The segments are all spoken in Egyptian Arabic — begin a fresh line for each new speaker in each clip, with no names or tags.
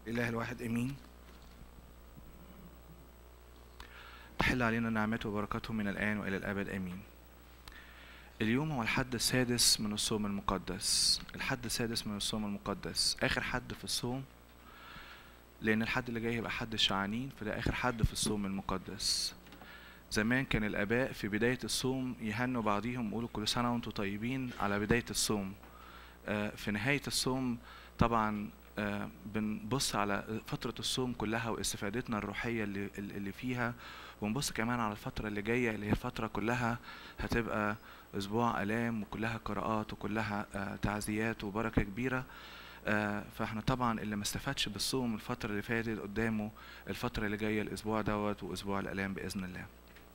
الإله الواحد امين تحل علينا نعمته وبركاته من الآن وإلى الأبد آمين اليوم هو الحد السادس من الصوم المقدس الحد السادس من الصوم المقدس آخر حد في الصوم لأن الحد اللي جاي هيبقى حد الشعانين فده آخر حد في الصوم المقدس زمان كان الآباء في بداية الصوم يهنوا بعضيهم يقولوا كل سنة وانتم طيبين على بداية الصوم آه، في نهاية الصوم طبعا آه، بنبص على فترة الصوم كلها واستفادتنا الروحية اللي, اللي فيها ونبص كمان على الفترة اللي جاية اللي هي الفترة كلها هتبقى أسبوع آلام وكلها قراءات وكلها آه، تعزيات وبركة كبيرة آه، فاحنا طبعا اللي ما استفادش بالصوم الفترة اللي فاتت قدامه الفترة اللي جاية الأسبوع دوت وأسبوع الآلام بإذن الله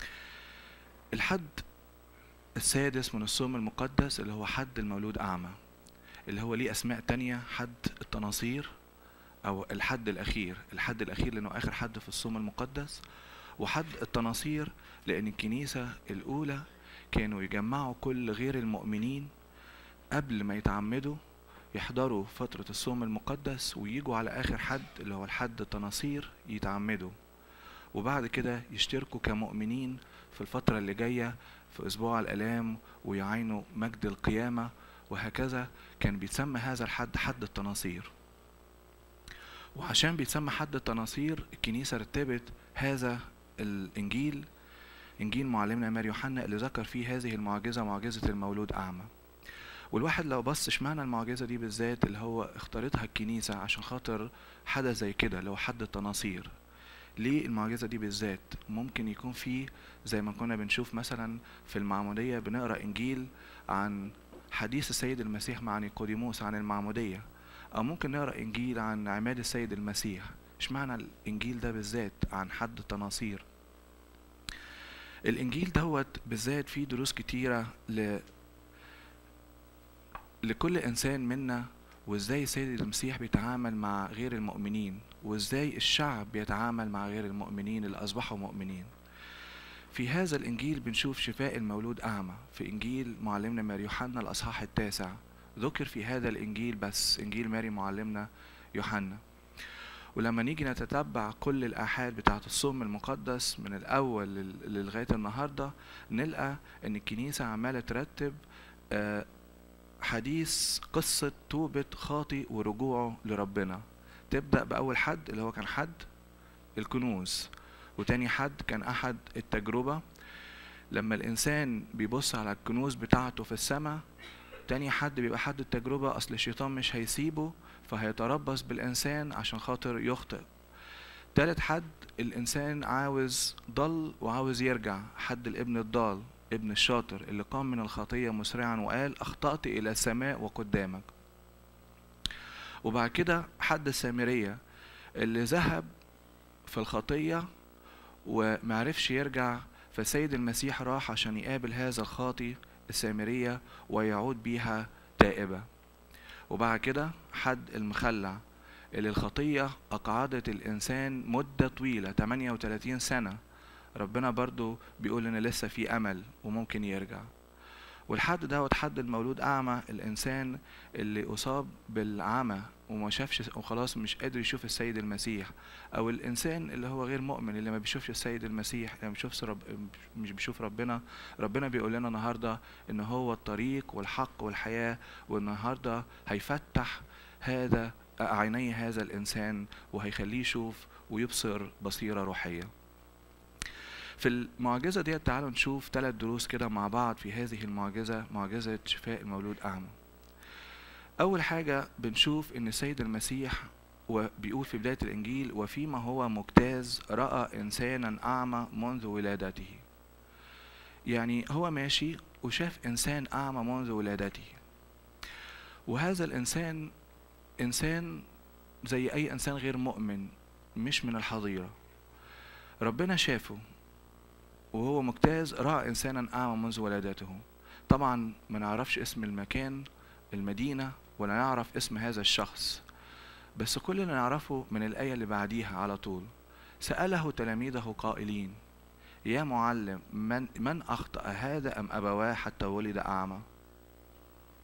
الحد السادس من الصوم المقدس اللي هو حد المولود أعمى اللي هو ليه أسماء تانية حد التناصير أو الحد الأخير الحد الأخير لأنه آخر حد في الصوم المقدس وحد التناصير لأن الكنيسة الأولى كانوا يجمعوا كل غير المؤمنين قبل ما يتعمدوا يحضروا فترة الصوم المقدس ويجوا على آخر حد اللي هو الحد التناصير يتعمدوا وبعد كده يشتركوا كمؤمنين في الفترة اللي جاية في أسبوع الآلام ويعينوا مجد القيامة وهكذا كان بيتسمى هذا الحد حد التناصير وعشان بيتسمى حد التناصير الكنيسة رتبت هذا الإنجيل إنجيل معلمنا ماري يوحنا اللي ذكر فيه هذه المعجزة معجزة المولود أعمى والواحد لو بص اشمعنى المعجزة دي بالذات اللي هو اختارتها الكنيسة عشان خاطر حدث زي كده اللي هو حد التناصير ليه المعجزة دي بالذات ممكن يكون في زي ما كنا بنشوف مثلا في المعمودية بنقرأ إنجيل عن حديث السيد المسيح مع نيقوديموس عن المعمودية أو ممكن نقرأ إنجيل عن عماد السيد المسيح اشمعنى الإنجيل ده بالذات عن حد التناصير الإنجيل دوت بالذات فيه دروس كتيرة ل... لكل إنسان منا وإزاي السيد المسيح بيتعامل مع غير المؤمنين وإزاي الشعب بيتعامل مع غير المؤمنين اللي أصبحوا مؤمنين في هذا الإنجيل بنشوف شفاء المولود أعمى في إنجيل معلمنا ماري يوحنا الأصحاح التاسع ذكر في هذا الإنجيل بس إنجيل ماري معلمنا يوحنا ولما نيجي نتتبع كل الآحاد بتاعة الصوم المقدس من الأول لل- للغاية النهاردة نلقى إن الكنيسة عمالة ترتب آه، حديث قصة توبة خاطئ ورجوعه لربنا تبدأ بأول حد اللي هو كان حد الكنوز وتاني حد كان أحد التجربة لما الإنسان بيبص على الكنوز بتاعته في السماء تاني حد بيبقى حد التجربة أصل الشيطان مش هيسيبه فهيتربص بالإنسان عشان خاطر يخطئ تالت حد الإنسان عاوز ضل وعاوز يرجع حد الابن الضال ابن الشاطر اللي قام من الخطية مسرعا وقال أخطأت إلى السماء وقدامك وبعد كده حد السامرية اللي ذهب في الخطية ومعرفش يرجع فالسيد المسيح راح عشان يقابل هذا الخاطي السامرية ويعود بيها تائبة وبعد كده حد المخلع اللي الخطية أقعدت الإنسان مدة طويلة 38 سنة ربنا برضو بيقول إن لسه في أمل وممكن يرجع والحد دوت حد المولود أعمى الإنسان اللي أصاب بالعمى وما شافش وخلاص مش قادر يشوف السيد المسيح أو الإنسان اللي هو غير مؤمن اللي ما بيشوفش السيد المسيح اللي ما بيشوفش رب مش بيشوف ربنا ربنا بيقول لنا النهارده إن هو الطريق والحق والحياة والنهارده هيفتح هذا عيني هذا الإنسان وهيخليه يشوف ويبصر بصيرة روحية في المعجزة دي تعالوا نشوف ثلاث دروس كده مع بعض في هذه المعجزة معجزة شفاء المولود أعمى أول حاجة بنشوف إن السيد المسيح وبيقول في بداية الإنجيل وفيما هو مجتاز رأى إنسانا أعمى منذ ولادته يعني هو ماشي وشاف إنسان أعمى منذ ولادته وهذا الإنسان إنسان زي أي إنسان غير مؤمن مش من الحظيرة ربنا شافه وهو مجتاز رأى إنسانا أعمى منذ ولادته طبعا ما نعرفش اسم المكان المدينة ولا نعرف اسم هذا الشخص بس كل اللي نعرفه من الآية اللي بعديها على طول سأله تلاميذه قائلين يا معلم من, من أخطأ هذا أم أبواه حتى ولد أعمى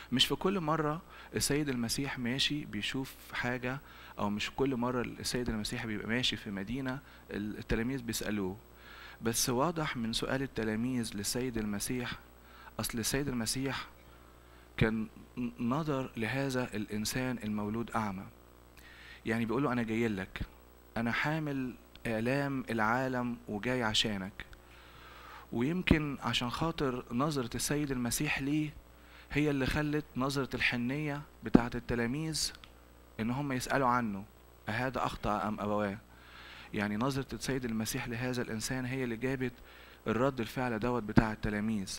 مش في كل مرة السيد المسيح ماشي بيشوف حاجة أو مش كل مرة السيد المسيح بيبقى ماشي في مدينة التلاميذ بيسألوه بس واضح من سؤال التلاميذ للسيد المسيح أصل السيد المسيح كان نظر لهذا الإنسان المولود أعمى يعني بيقول له أنا جاي لك أنا حامل إعلام العالم وجاي عشانك ويمكن عشان خاطر نظرة السيد المسيح ليه هي اللي خلت نظرة الحنية بتاعة التلاميذ إن هم يسألوا عنه أهذا أخطأ أم أبواه يعني نظرة السيد المسيح لهذا الإنسان هي اللي جابت الرد الفعل دوت بتاع التلاميذ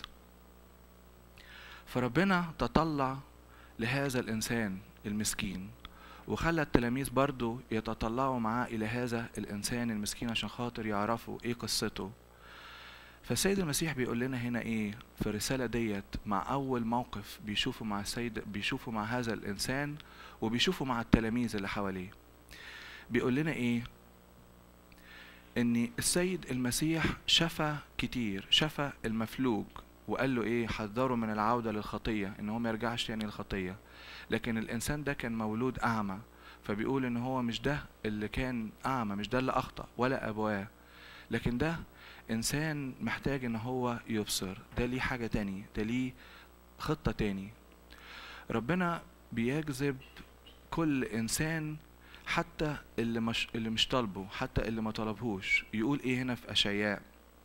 فربنا تطلع لهذا الإنسان المسكين وخلى التلاميذ برضو يتطلعوا معاه إلى هذا الإنسان المسكين عشان خاطر يعرفوا إيه قصته فالسيد المسيح بيقول لنا هنا إيه في الرسالة ديت مع أول موقف بيشوفه مع السيد بيشوفه مع هذا الإنسان وبيشوفه مع التلاميذ اللي حواليه بيقول لنا إيه ان السيد المسيح شفى كتير شفى المفلوج وقال له ايه حذره من العودة للخطية ان هو ما يرجعش تاني للخطية لكن الانسان ده كان مولود اعمى فبيقول ان هو مش ده اللي كان اعمى مش ده اللي اخطأ ولا ابواه لكن ده انسان محتاج ان هو يبصر ده ليه حاجة تاني ده ليه خطة تاني ربنا بيجذب كل انسان حتى اللي مش اللي مش طالبه حتى اللي ما طلبهوش يقول ايه هنا في اشعياء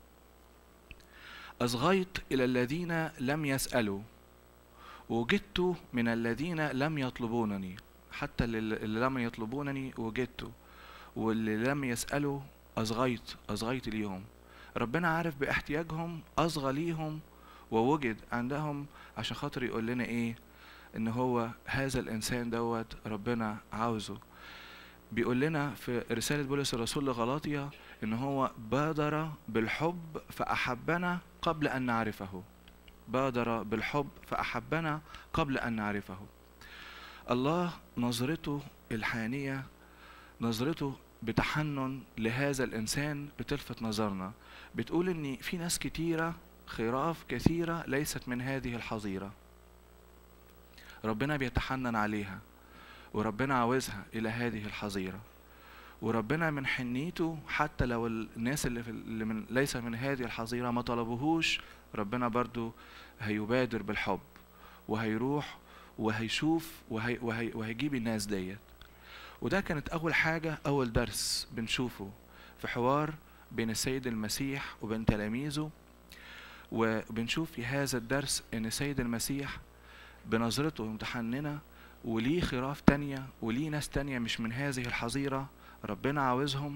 اصغيت الى الذين لم يسالوا وجدت من الذين لم يطلبونني حتى اللي لم يطلبونني وجدت واللي لم يسالوا اصغيت اصغيت ليهم ربنا عارف باحتياجهم اصغى ليهم ووجد عندهم عشان خاطر يقول لنا ايه ان هو هذا الانسان دوت ربنا عاوزه بيقول لنا في رسالة بولس الرسول لغلاطيا إن هو بادر بالحب فأحبنا قبل أن نعرفه بادر بالحب فأحبنا قبل أن نعرفه الله نظرته الحانية نظرته بتحنن لهذا الإنسان بتلفت نظرنا بتقول إن في ناس كتيرة خراف كثيرة ليست من هذه الحظيرة ربنا بيتحنن عليها وربنا عاوزها إلى هذه الحظيرة وربنا من حنيته حتى لو الناس اللي, في اللي من ليس من هذه الحظيرة ما طلبوهوش ربنا برضو هيبادر بالحب وهيروح وهيشوف وهي وهي وهيجيب الناس ديت وده كانت أول حاجة أول درس بنشوفه في حوار بين السيد المسيح وبين تلاميذه وبنشوف في هذا الدرس ان السيد المسيح بنظرته متحننة وليه خراف تانية وليه ناس تانية مش من هذه الحظيرة ربنا عاوزهم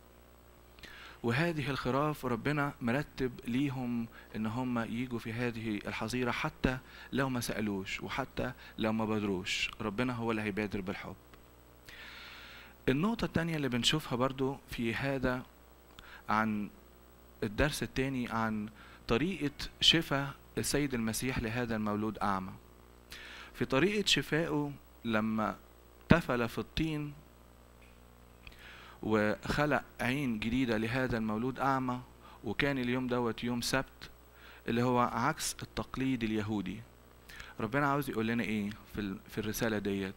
وهذه الخراف ربنا مرتب ليهم ان هم يجوا في هذه الحظيرة حتى لو ما سألوش وحتى لو ما بادروش ربنا هو اللي هيبادر بالحب النقطة التانية اللي بنشوفها برضو في هذا عن الدرس التاني عن طريقة شفاء السيد المسيح لهذا المولود أعمى في طريقة شفائه لما تفل في الطين وخلق عين جديدة لهذا المولود أعمى وكان اليوم دوت يوم سبت اللي هو عكس التقليد اليهودي ربنا عاوز يقول لنا ايه في في الرسالة ديت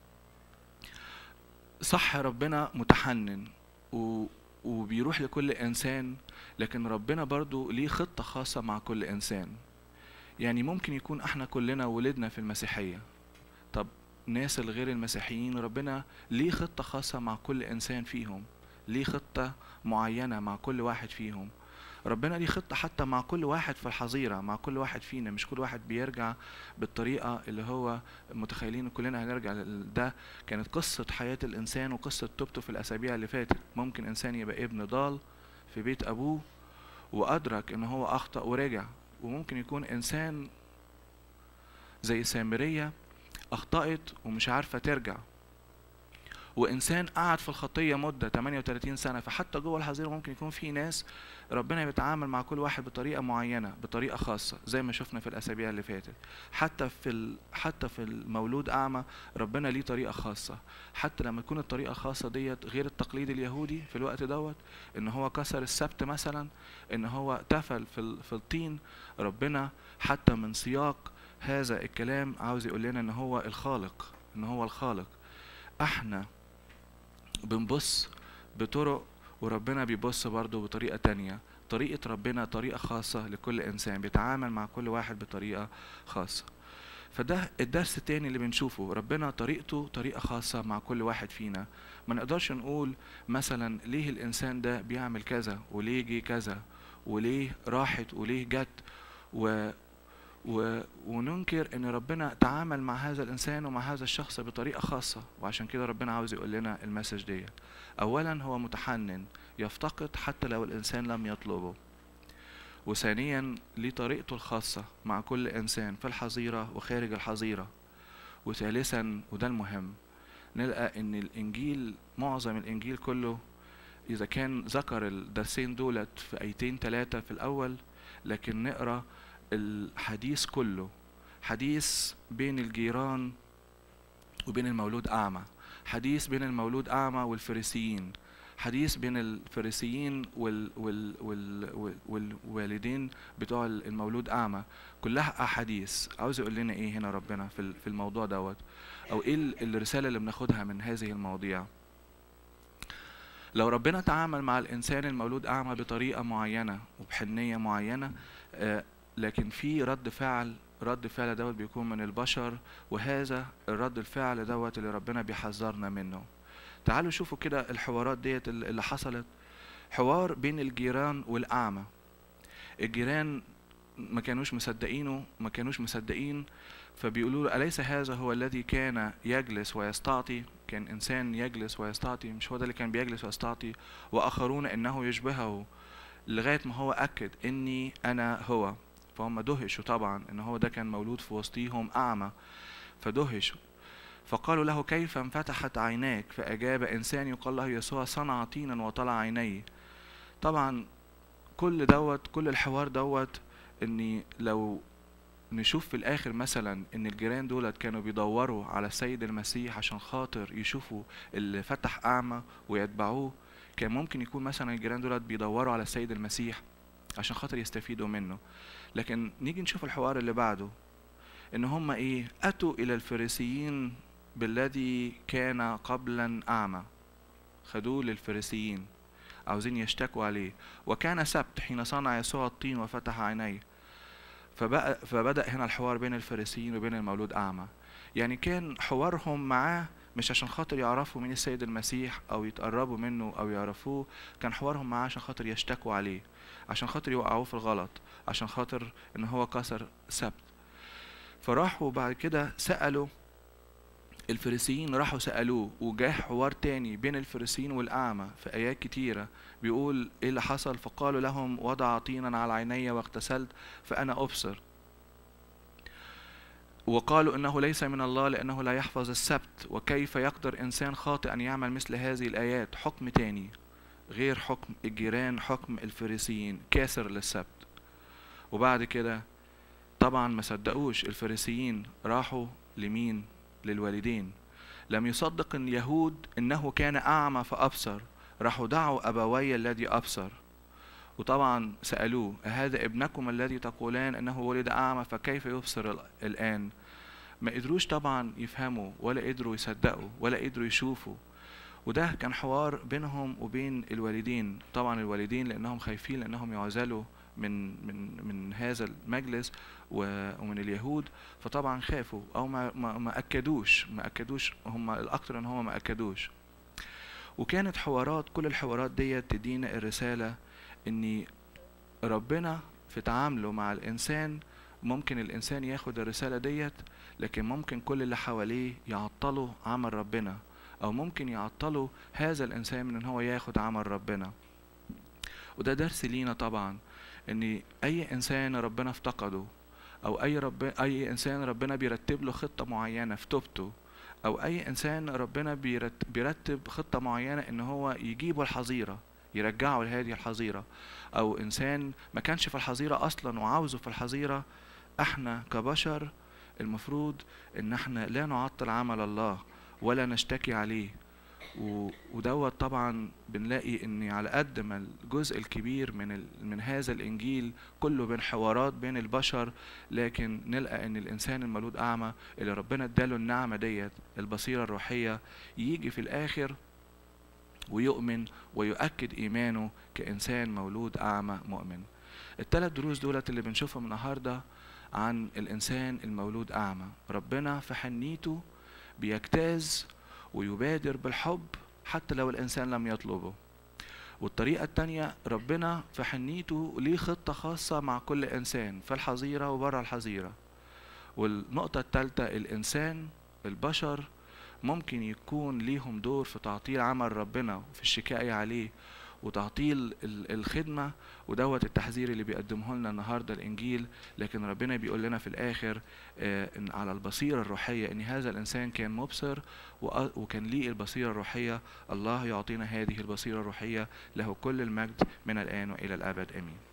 صح ربنا متحنن و وبيروح لكل انسان لكن ربنا برضو ليه خطة خاصة مع كل انسان يعني ممكن يكون احنا كلنا ولدنا في المسيحية طب ناس الغير المسيحيين ربنا ليه خطة خاصة مع كل انسان فيهم ليه خطة معينة مع كل واحد فيهم ربنا ليه خطة حتى مع كل واحد في الحظيرة مع كل واحد فينا مش كل واحد بيرجع بالطريقة اللي هو متخيلين كلنا هنرجع ده كانت قصة حياة الإنسان وقصة توبته في الأسابيع اللي فاتت ممكن إنسان يبقى ابن ضال في بيت أبوه وأدرك إن هو أخطأ ورجع وممكن يكون إنسان زي سامرية أخطأت ومش عارفة ترجع وإنسان قعد في الخطية مدة 38 سنة فحتى جوه الحظيرة ممكن يكون في ناس ربنا بيتعامل مع كل واحد بطريقة معينة بطريقة خاصة زي ما شفنا في الأسابيع اللي فاتت حتى في ال... حتى في المولود أعمى ربنا ليه طريقة خاصة حتى لما تكون الطريقة الخاصة ديت غير التقليد اليهودي في الوقت دوت إن هو كسر السبت مثلا إن هو تفل في, ال... في الطين ربنا حتى من سياق هذا الكلام عاوز يقول لنا ان هو الخالق ان هو الخالق احنا بنبص بطرق وربنا بيبص برضه بطريقة تانية طريقة ربنا طريقة خاصة لكل إنسان بيتعامل مع كل واحد بطريقة خاصة فده الدرس التاني اللي بنشوفه ربنا طريقته طريقة خاصة مع كل واحد فينا ما نقدرش نقول مثلا ليه الإنسان ده بيعمل كذا وليه جه كذا وليه راحت وليه جت و و... وننكر ان ربنا تعامل مع هذا الانسان ومع هذا الشخص بطريقه خاصه وعشان كده ربنا عاوز يقول لنا المسج ديت اولا هو متحنن يفتقد حتى لو الانسان لم يطلبه وثانيا ليه طريقته الخاصه مع كل انسان في الحظيره وخارج الحظيره وثالثا وده المهم نلقى ان الانجيل معظم الانجيل كله اذا كان ذكر الدرسين دولت في ايتين ثلاثه في الاول لكن نقرا الحديث كله حديث بين الجيران وبين المولود أعمى حديث بين المولود أعمى والفريسيين حديث بين الفريسيين وال وال وال والوالدين بتوع المولود أعمى كلها أحاديث عاوز يقول لنا إيه هنا ربنا في في الموضوع دوت أو إيه الرسالة اللي بناخدها من هذه المواضيع لو ربنا تعامل مع الإنسان المولود أعمى بطريقة معينة وبحنية معينة آه لكن في رد فعل رد فعل دوت بيكون من البشر وهذا الرد الفعل دوت اللي ربنا بيحذرنا منه تعالوا شوفوا كده الحوارات ديت اللي حصلت حوار بين الجيران والأعمى الجيران ما كانوش مصدقينه ما كانوش مصدقين فبيقولوا له أليس هذا هو الذي كان يجلس ويستعطي كان إنسان يجلس ويستعطي مش هو ده اللي كان بيجلس ويستعطي وآخرون إنه يشبهه لغاية ما هو أكد إني أنا هو فهم دهشوا طبعا ان هو ده كان مولود في وسطيهم اعمى فدهشوا فقالوا له كيف انفتحت عيناك فاجاب انسان يقال له يسوع صنع طينا وطلع عينيه طبعا كل دوت كل الحوار دوت اني لو نشوف في الاخر مثلا ان الجيران دولت كانوا بيدوروا على السيد المسيح عشان خاطر يشوفوا اللي فتح اعمى ويتبعوه كان ممكن يكون مثلا الجيران دولت بيدوروا على السيد المسيح عشان خاطر يستفيدوا منه لكن نيجي نشوف الحوار اللي بعده ان هم ايه اتوا الى الفريسيين بالذي كان قبلا اعمى خدوه للفريسيين عاوزين يشتكوا عليه وكان سبت حين صنع يسوع الطين وفتح عينيه فبقى فبدأ هنا الحوار بين الفريسيين وبين المولود أعمى يعني كان حوارهم معاه مش عشان خاطر يعرفوا مين السيد المسيح أو يتقربوا منه أو يعرفوه كان حوارهم معاه عشان خاطر يشتكوا عليه عشان خاطر يوقعوه في الغلط عشان خاطر ان هو كسر سبت فراحوا بعد كده سألوا الفريسيين راحوا سألوه وجاه حوار تاني بين الفريسيين والأعمى في آيات كتيرة بيقول إيه اللي حصل فقالوا لهم وضع طينا على عيني واغتسلت فأنا أبصر وقالوا إنه ليس من الله لأنه لا يحفظ السبت وكيف يقدر إنسان خاطئ أن يعمل مثل هذه الآيات حكم تاني غير حكم الجيران حكم الفريسيين كاسر للسبت وبعد كده طبعا ما صدقوش الفريسيين راحوا لمين للوالدين لم يصدق اليهود انه كان اعمى فابصر راحوا دعوا ابوي الذي ابصر وطبعا سالوه هذا ابنكم الذي تقولان انه ولد اعمى فكيف يبصر الان ما قدروش طبعا يفهموا ولا قدروا يصدقوا ولا قدروا يشوفوا وده كان حوار بينهم وبين الوالدين طبعا الوالدين لانهم خايفين لانهم يعزلوا من من من هذا المجلس ومن اليهود فطبعا خافوا او ما ما, ما اكدوش ما اكدوش هم الاكثر ان هم ما اكدوش وكانت حوارات كل الحوارات ديت تدينا الرساله ان ربنا في تعامله مع الانسان ممكن الانسان ياخد الرساله ديت لكن ممكن كل اللي حواليه يعطلوا عمل ربنا او ممكن يعطلوا هذا الانسان من ان هو ياخد عمل ربنا وده درس لينا طبعا ان اي انسان ربنا افتقده او اي رب اي انسان ربنا بيرتب له خطه معينه في توبته او اي انسان ربنا بيرتب خطه معينه ان هو يجيبه الحظيره يرجعه لهذه الحظيره او انسان ما كانش في الحظيره اصلا وعاوزه في الحظيره احنا كبشر المفروض ان احنا لا نعطل عمل الله ولا نشتكي عليه و- ودوت طبعا بنلاقي ان على قد ما الجزء الكبير من ال... من هذا الانجيل كله بين حوارات بين البشر لكن نلقى ان الانسان المولود اعمى اللي ربنا اداله النعمه ديت البصيره الروحيه يجي في الاخر ويؤمن ويؤكد ايمانه كانسان مولود اعمى مؤمن الثلاث دروس دولت اللي بنشوفهم النهارده عن الانسان المولود اعمى ربنا في حنيته بيجتاز ويبادر بالحب حتى لو الانسان لم يطلبه والطريقة التانية ربنا في حنيته ليه خطة خاصة مع كل إنسان في الحظيرة وبره الحظيرة والنقطة التالتة الإنسان البشر ممكن يكون ليهم دور في تعطيل عمل ربنا وفي الشكاية عليه وتعطيل ال- الخدمة ودوت التحذير اللي بيقدمه لنا النهاردة الإنجيل لكن ربنا بيقول لنا في الآخر آه، إن على البصيرة الروحية إن هذا الإنسان كان مبصر وأ- وكان ليه البصيرة الروحية الله يعطينا هذه البصيرة الروحية له كل المجد من الآن وإلى الأبد آمين